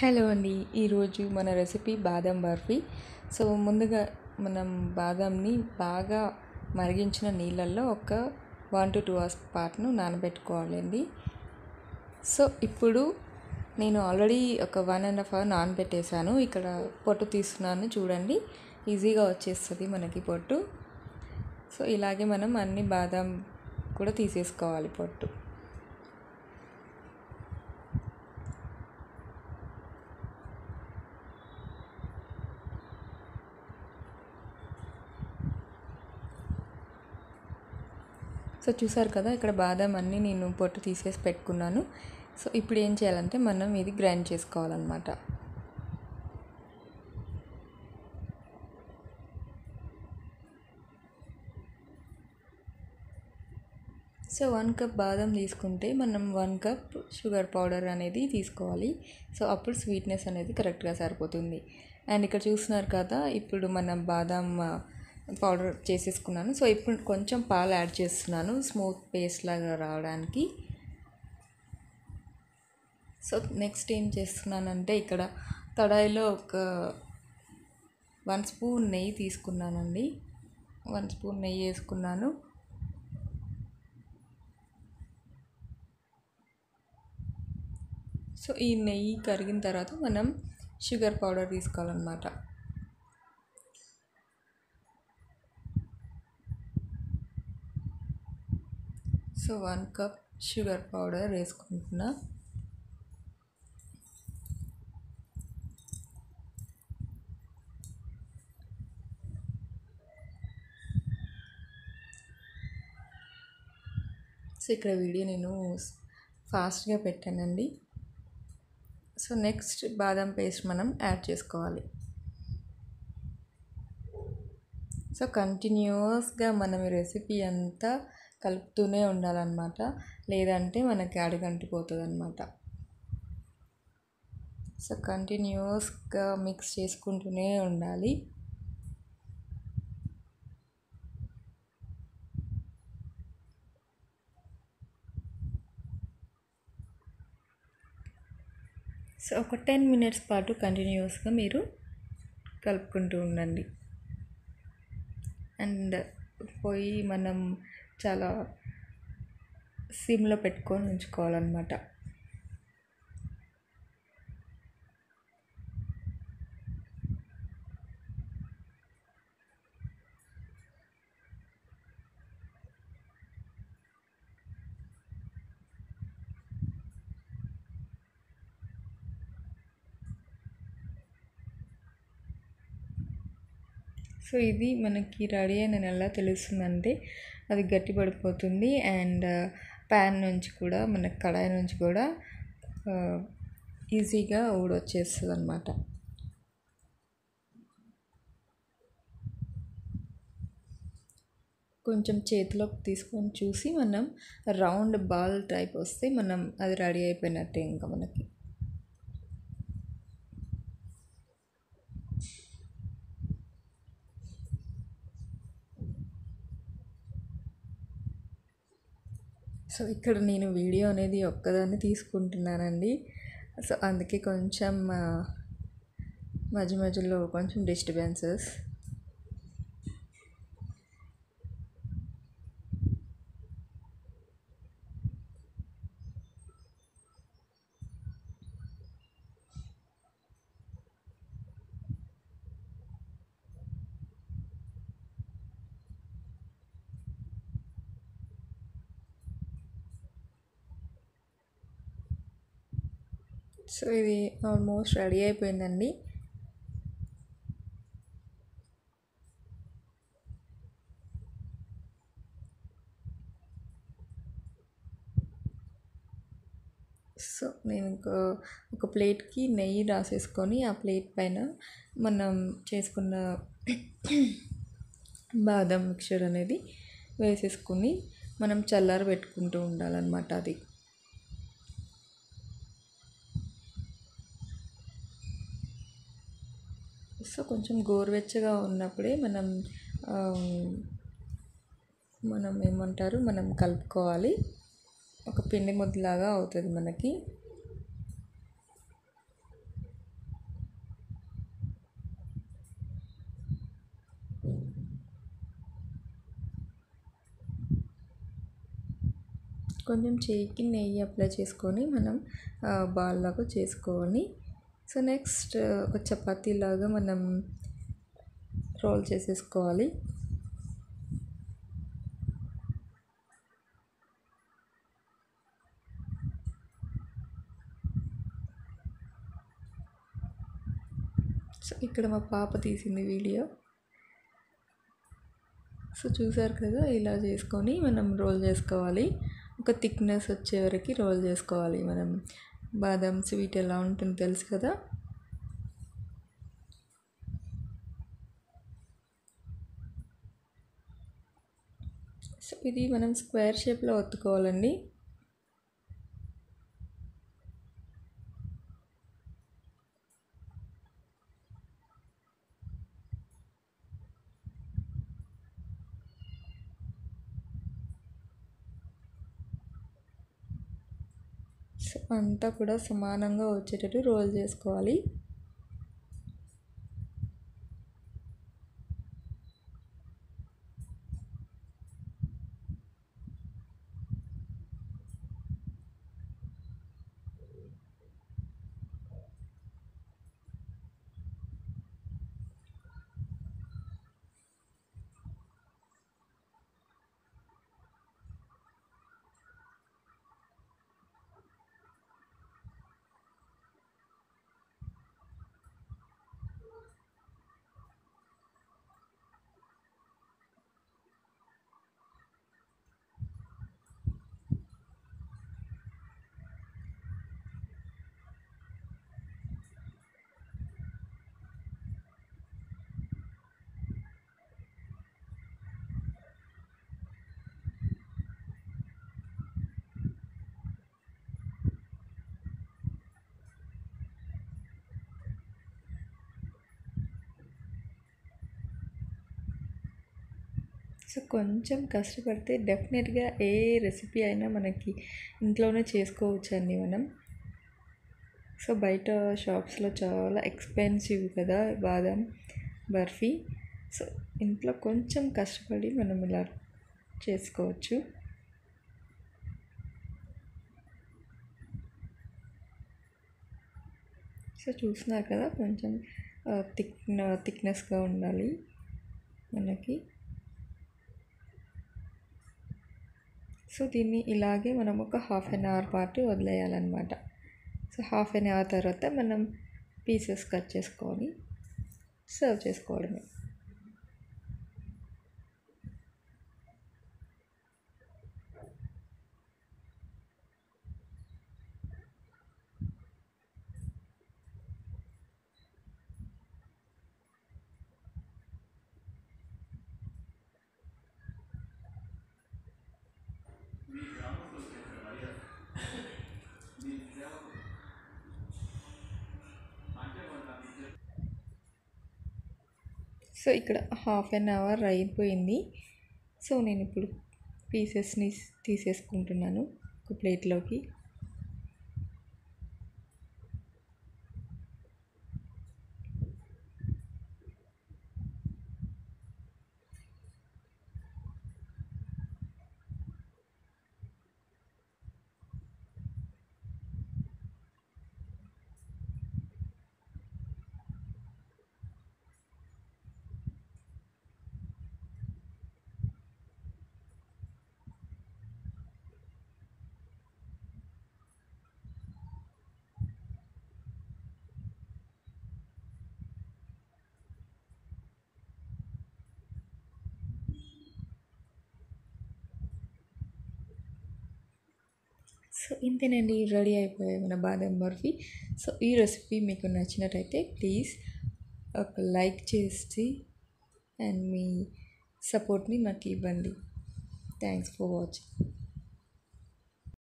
hello అండి ఈరోజు మన రెసిపీ బాదం బర్ఫీ సో ముందుగా మనం బాదంని బాగా మరిగించిన నీళ్ళల్లో ఒక వన్ టు టూ అవర్స్ పాటును నానబెట్టుకోవాలండి సో ఇప్పుడు నేను ఆల్రెడీ ఒక వన్ అండ్ హాఫ్ అవర్ నానబెట్టేశాను ఇక్కడ పొట్టు తీస్తున్నాను చూడండి ఈజీగా వచ్చేస్తుంది మనకి పొట్టు సో ఇలాగే మనం అన్ని బాదం కూడా తీసేసుకోవాలి పొట్టు సో చూసారు కదా ఇక్కడ బాదం అన్నీ నేను పొట్టు తీసేసి పెట్టుకున్నాను సో ఇప్పుడు ఏం చేయాలంటే మనం ఇది గ్రైండ్ చేసుకోవాలన్నమాట సో వన్ కప్ బాదం తీసుకుంటే మనం వన్ కప్ షుగర్ పౌడర్ అనేది తీసుకోవాలి సో అప్పుడు స్వీట్నెస్ అనేది కరెక్ట్గా సరిపోతుంది అండ్ ఇక్కడ చూస్తున్నారు కదా ఇప్పుడు మనం బాదం పౌడర్ చేసేసుకున్నాను సో ఇప్పుడు కొంచెం పాలు యాడ్ చేస్తున్నాను స్మూత్ పేస్ట్ లాగా రావడానికి సో నెక్స్ట్ ఏం చేస్తున్నానంటే ఇక్కడ కడాయిలో ఒక వన్ స్పూన్ నెయ్యి తీసుకున్నానండి వన్ స్పూన్ నెయ్యి వేసుకున్నాను సో ఈ నెయ్యి కరిగిన తర్వాత మనం షుగర్ పౌడర్ తీసుకోవాలన్నమాట so one cup sugar powder వేసుకుంటున్నా సో ఇక్కడ వీడియో నేను ఫాస్ట్గా పెట్టానండి సో నెక్స్ట్ బాదం పేస్ట్ మనం యాడ్ చేసుకోవాలి సో కంటిన్యూస్గా మనం ఈ రెసిపీ అంతా కలుపుతూనే ఉండాలన్నమాట లేదంటే మనకి అడుగంటిపోతుంది అనమాట సో కంటిన్యూస్గా మిక్స్ చేసుకుంటూనే ఉండాలి సో ఒక టెన్ మినిట్స్ పాటు కంటిన్యూస్గా మీరు కలుపుకుంటూ ఉండండి అండ్ పొయ్యి మనం చాలా సిమ్లో పెట్టుకొని ఉంచుకోవాలన్నమాట సో ఇది మనకి రెడీ అయిన ఎలా తెలుస్తుందంటే అది గట్టి పడిపోతుంది అండ్ ప్యాన్ నుంచి కూడా మనకి కడాయి నుంచి కూడా ఈజీగా ఊడొచ్చేస్తుంది అనమాట కొంచెం చేతిలోకి తీసుకొని చూసి మనం రౌండ్ బాల్ టైప్ వస్తే మనం అది రెడీ అయిపోయినట్టే ఇంకా మనకి సో ఇక్కడ నేను వీడియో అనేది ఒక్కదాన్ని తీసుకుంటున్నానండి సో అందుకే కొంచెం మధ్య మధ్యలో కొంచెం డిస్టర్బెన్సెస్ సో ఇది ఆల్మోస్ట్ రెడీ అయిపోయిందండి సో నేను ఒక ఒక ప్లేట్కి నెయ్యి రాసేసుకొని ఆ ప్లేట్ పైన మనం చేసుకున్న బాదం మిక్చర్ అనేది వేసేసుకుని మనం చల్లార పెట్టుకుంటూ ఉండాలన్నమాట అది సో కొంచెం గోరువెచ్చగా ఉన్నప్పుడే మనం మనం ఏమంటారు మనం కలుపుకోవాలి ఒక పిండి ముద్దలాగా అవుతుంది మనకి కొంచెం చేయికి నెయ్యి అప్లై చేసుకొని మనం బాల్ లాగా చేసుకోవాలి సో నెక్స్ట్ ఒక చపాతీ లాగా మనం రోల్ చేసేసుకోవాలి సో ఇక్కడ మా పాప తీసింది వీడియో సో చూసారు కదా ఇలా చేసుకొని మనం రోల్ చేసుకోవాలి ఒక థిక్నెస్ వచ్చే వరకు రోల్ చేసుకోవాలి మనం బాదం స్వీట్ ఎలా ఉంటుంది తెలుసు కదా సో ఇది మనం స్క్వేర్ షేప్లో ఒత్తుకోవాలండి సో అంతా కూడా సమానంగా వచ్చేటట్టు రోల్ చేసుకోవాలి సో కొంచెం కష్టపడితే డెఫినెట్గా ఏ రెసిపీ అయినా మనకి ఇంట్లోనే చేసుకోవచ్చు అండి మనం సో బయట షాప్స్లో చాలా ఎక్స్పెన్సివ్ కదా బాదం బర్ఫీ సో ఇంట్లో కొంచెం కష్టపడి మనం ఇలా చేసుకోవచ్చు సో చూస్తున్నారు కదా కొంచెం థిక్ థిక్నెస్గా ఉండాలి మనకి సో దీన్ని ఇలాగే మనం ఒక హాఫ్ అన్ అవర్ పాటు వదిలేయాలన్నమాట సో హాఫ్ అన్ అవర్ తర్వాత మనం పీసెస్ కట్ చేసుకొని సర్వ్ చేసుకోవడమే సో ఇక్కడ హాఫ్ అన్ అవర్ అయిపోయింది సో నేను ఇప్పుడు పీసెస్ని తీసేసుకుంటున్నాను ఒక ప్లేట్లోకి సో ఇంతేనండి రెడీ అయిపోయాయి మన బాదం బర్ఫీ సో ఈ రెసిపీ మీకు నచ్చినట్టయితే ప్లీజ్ ఒక లైక్ చేసి అండ్ మీ సపోర్ట్ని నాకు ఇవ్వండి థ్యాంక్స్ ఫర్ వాచింగ్